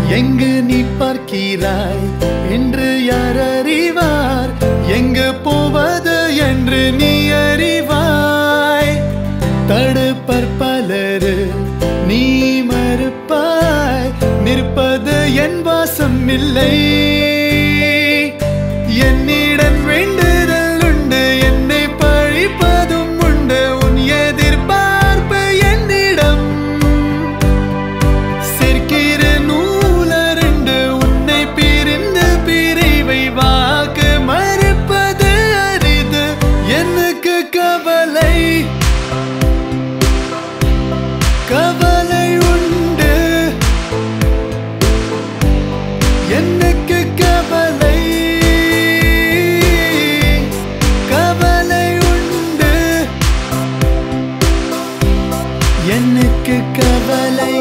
எங்கு நீ பார்க்கிறாய் என்று யார் அறிவார் எங்கு போவது என்று நீ அறிவாய் தடுப்பர் பலரு நீ மறுப்பாய் நிற்பது என் வாசம் இல்லை என்னிடம் வேண்டுதல் உண்டு என்னை பழிப்பதும் உண்டு உன் எதிர்பார்ப்பு என்னிடம் சேர்க்கிற நூலருண்டு உன்னை பிரிந்து பிரிவை வாக்கு மறுப்பது அரிது எனக்கு கவலை கவலை உண்டு எனக்கு கவலை கவலை உண்டு எனக்கு கவலை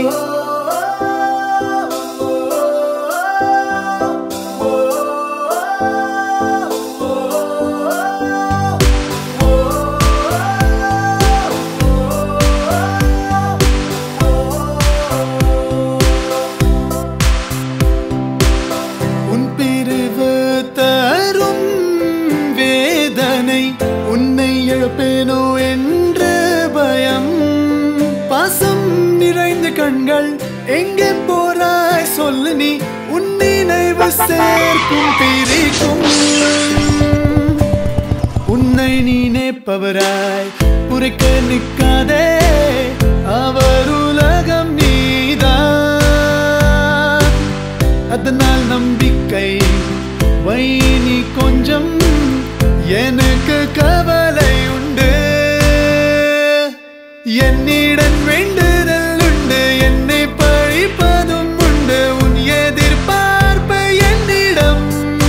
உன் பிரிவு தரும் வேதனை உன்னை இழப்பேனோ என்ற பயம் பாசம் நிறைந்த கண்கள் எங்கே போறாய் சொல்லு நீ உன் நினைவு சேர்க்கும் பிரிக்கும் உன்னை நீ நேப்பவராய் உரைக்க நிற்காதே அவர் உலகம் நீதான் அதனால் நம்பிக்கை வை நீ கொஞ்சம் எனக்கு கவலை உண்டு என்னிடம் வேண்டுதல் உண்டு என்னை பழிப்பதும் உண்டு உன் எதிர்பார்ப்பு என்னிடம்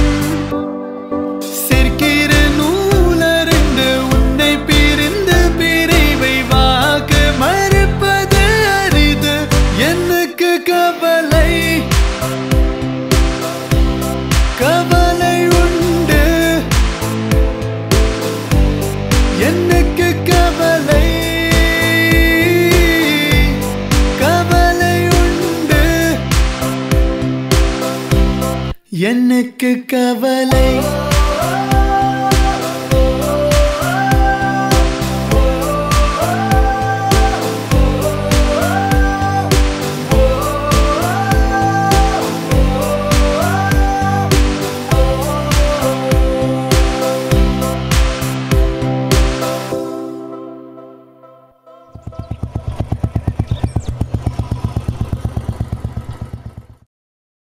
சேர்க்கிற நூலருண்டு உன்னை பிரிந்து பிரிவை வாக்கு மறுப்பது அரிது எனக்கு கவலை கவலை உண்டு எனக்கு கவலை கவலை உண்டு எனக்கு கவலை